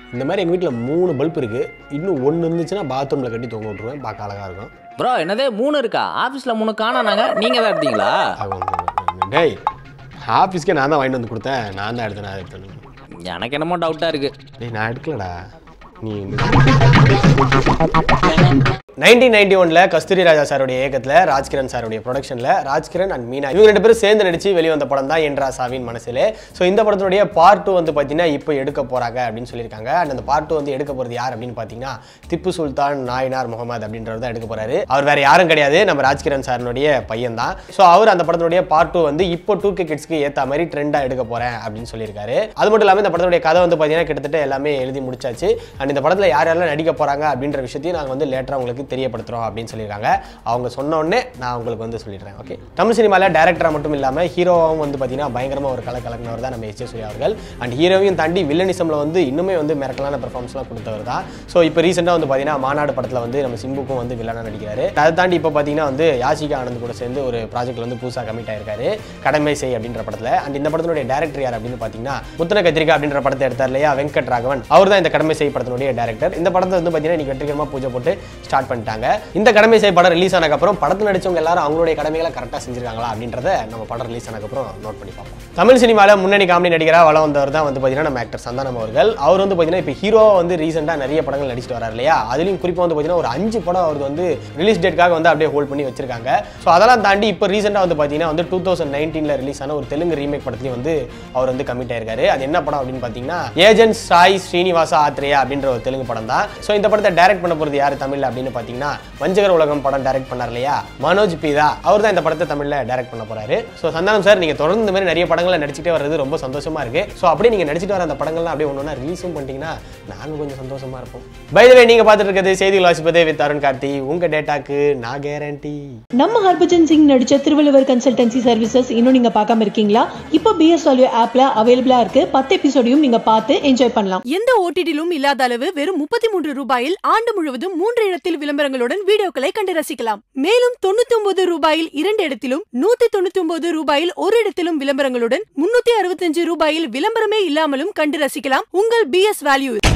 இந்த மாதிரி எங்கள் வீட்டில் மூணு பல்ப் இருக்குது இன்னும் ஒன்று இருந்துச்சுன்னா பாத்ரூமில் கட்டி தொங்க விட்ருவேன் பார்க்க அழகாக இருக்கும் ப்ரோ என்னதே மூணு இருக்கா ஆஃபீஸில் மூணு காணானாங்க நீங்கள் தான் எடுத்தீங்களா ஆகும் டேய் ஆஃபீஸ்க்கே நான் தான் வாங்கிட்டு வந்து கொடுத்தேன் நான் தான் எடுத்தேன் நான் எடுத்தேன் எனக்கு என்னமோ டவுட்டாக இருக்குது டேய் நான் எடுக்கலடா நீ நைன்டீன் நைன்டி ஒன்ல கஸ்தூரி ராஜா சாருடைய இயக்கத்தில் ராஜ்கிரண் சாருடைய ப்ரொடக்ஷனில் ராஜ்கிரண் அண்ட் மீனா இவங்க ரெண்டு பேரும் சேர்ந்து நடிச்சு வெளிவந்த படம் தான் என்றா சாவின் மனசிலே ஸோ இந்த படத்தினுடைய பார்ட் டூ வந்து பார்த்தீங்கன்னா இப்போ எடுக்க போறாங்க அப்படின்னு சொல்லியிருக்காங்க அண்ட் அந்த பார்ட் டூ வந்து எடுக்க போகிறது யார் அப்படின்னு பார்த்தீங்கன்னா திப்பு சுல்தான் நாயனார் முகமது அப்படின்றவர் தான் எடுக்க போறாரு அவர் வேற யாரும் கிடையாது நம்ம ராஜ்கிரண் சாரினுடைய பையன் தான் ஸோ அவர் அந்த படத்தினுடைய பார்ட் டூ வந்து இப்போ டூ கே கிட்ஸ்க்கு ஏற்ற மாதிரி ட்ரெண்டாக எடுக்க போறேன் அப்படின்னு சொல்லியிருக்காரு அது மட்டும் இல்லாமல் இந்த படத்தினுடைய கதை வந்து பார்த்தீங்கன்னா கிட்டத்தட்ட எல்லாமே எழுதி முடிச்சாச்சு அண்ட் இந்த படத்தில் யார் யாரெல்லாம் நடிக்க போறாங்க அப்படின்ற விஷயத்தையும் நாங்கள் வந்து லேட்டராக உங்களுக்கு தெரியப்படுத்துறோம் அப்படின்னு சொல்லியிருக்காங்க அவங்க சொன்ன உடனே நான் உங்களுக்கு வந்து சொல்லிடுறேன் ஓகே தமிழ் சினிமாவில் டேரக்டராக மட்டும் இல்லாமல் ஹீரோவும் வந்து பார்த்தீங்கன்னா பயங்கரமாக ஒரு கலை கலக்கினவர் தான் நம்ம எஸ் ஜே சூர்யா அவர்கள் அண்ட் ஹீரோவையும் தாண்டி வில்லனிசமில் வந்து இன்னுமே வந்து மிரக்கலான பெர்ஃபார்மன்ஸ்லாம் கொடுத்தவர் தான் ஸோ இப்போ ரீசெண்டாக வந்து பார்த்தீங்கன்னா மாநாடு படத்தில் வந்து நம்ம சிம்புக்கும் வந்து வில்லனாக நடிக்கிறாரு அதை தாண்டி இப்போ பார்த்தீங்கன்னா வந்து யாஷிகா ஆனந்த் கூட சேர்ந்து ஒரு ப்ராஜெக்ட்ல வந்து புதுசாக கமிட் ஆயிருக்காரு கடமை செய் அப்படின்ற படத்தில் அண்ட் இந்த படத்தினுடைய டேரக்டர் யார் அப்படின்னு பார்த்தீங்கன்னா முத்தன கத்திரிக்கா அப்படின்ற படத்தை எடுத்தார் இல்லையா வெங்கட் ராகவன் அவர் தான் இந்த கடமை செய் படத்தினுடைய டேரக்டர் இந்த படத்தை வந்து பார்த்தீங்கன்னா இன்னைக்கு வெற்றிகரமாக பூஜை போட்டு ஸ்டார்ட் பண்ணிட்டாங்க இந்த கடமை செய் படம் ரிலீஸ் ஆனதுக்கப்புறம் படத்தில் நடிச்சவங்க எல்லாரும் அவங்களுடைய கடமைகளை கரெக்டாக செஞ்சிருக்காங்களா அப்படின்றத நம்ம படம் ரிலீஸ் ஆனதுக்கப்புறம் நோட் பண்ணி பார்ப்போம் தமிழ் சினிமாவில் முன்னணி காமெடி நடிகராக வளம் வந்தவர் தான் வந்து பார்த்தீங்கன்னா நம்ம ஆக்டர் சந்தானம் அவர்கள் அவர் வந்து பார்த்தீங்கன்னா இப்போ ஹீரோவா வந்து ரீசெண்டாக நிறைய படங்கள் நடிச்சிட்டு வராரு இல்லையா அதுலயும் குறிப்பாக வந்து பார்த்தீங்கன்னா ஒரு அஞ்சு படம் அவருக்கு வந்து ரிலீஸ் டேட்காக வந்து அப்படியே ஹோல்ட் பண்ணி வச்சிருக்காங்க ஸோ அதெல்லாம் தாண்டி இப்போ ரீசெண்டாக வந்து பார்த்தீங்கன்னா வந்து டூ தௌசண்ட் நைன்டீனில் ரிலீஸ் ஆன ஒரு தெலுங்கு ரீமேக் படத்துலையும் வந்து அவர் வந்து கமிட் ஆயிருக்காரு அது என்ன படம் அப்படின்னு பார்த்தீங்கன்னா ஏஜென்ட் சாய் ஸ்ரீனிவாசா ஆத்ரேயா அப்படின்ற ஒரு தெலுங்கு படம் தான் ஸோ இந்த படத்தை டைரக்ட் பண்ண போகிறது யார் தமிழ்ல அப்படின்னு பார்த்தீங்கன்னா வஞ்சகர் உலகம் படம் டைரக்ட் பண்ணார் இல்லையா மனோஜ் பீதா அவர் தான் இந்த படத்தை தமிழ்ல டைரக்ட் பண்ண போறாரு ஸோ சந்தானம் சார் நீங்க தொடர்ந்து இந்த மாதிரி நிறைய படங்களை நடிச்சுட்டே வர்றது ரொம்ப சந்தோஷமா இருக்கு ஸோ அப்படியே நீங்க நடிச்சிட்டு வர அந்த படங்கள்லாம் அப்படியே ஒன்று ரிலீஸும் பண்ணிட்டீங்கன்னா நானும் கொஞ்சம் சந்தோஷமா இருப்போம் பைதவே நீங்க பார்த்துட்டு இருக்கிறது செய்திகள் வாசிப்பதே வித் அருண் கார்த்தி உங்க டேட்டாக்கு நான் கேரண்டி நம்ம ஹர்பஜன் சிங் நடிச்ச திருவள்ளுவர் கன்சல்டன்சி சர்வீசஸ் இன்னும் நீங்க பார்க்காம இருக்கீங்களா இப்போ பிஎஸ் ஆலியோ ஆப்ல அவைலபிளா இருக்கு பத்து எபிசோடையும் நீங்க பார்த்து என்ஜாய் பண்ணலாம் எந்த ஓடிடிலும் இல்லாத அளவு வெறும் முப்பத்தி மூன்று ரூபாயில் ஆண்டு முழுவதும் மூன்று இடத்தில் விளம்பரங்களுடன் வீடியோக்களை கண்டு ரசிக்கலாம் மேலும் தொண்ணூத்தி ஒன்பது ரூபாயில் இரண்டு இடத்திலும் நூத்தி தொண்ணூத்தி ஒன்பது ரூபாயில் ஒரு இடத்திலும் விளம்பரங்களுடன் முன்னூத்தி அறுபத்தஞ்சு ரூபாயில் விளம்பரமே இல்லாமலும் கண்டு ரசிக்கலாம் உங்கள் பிஎஸ் வேல்யூ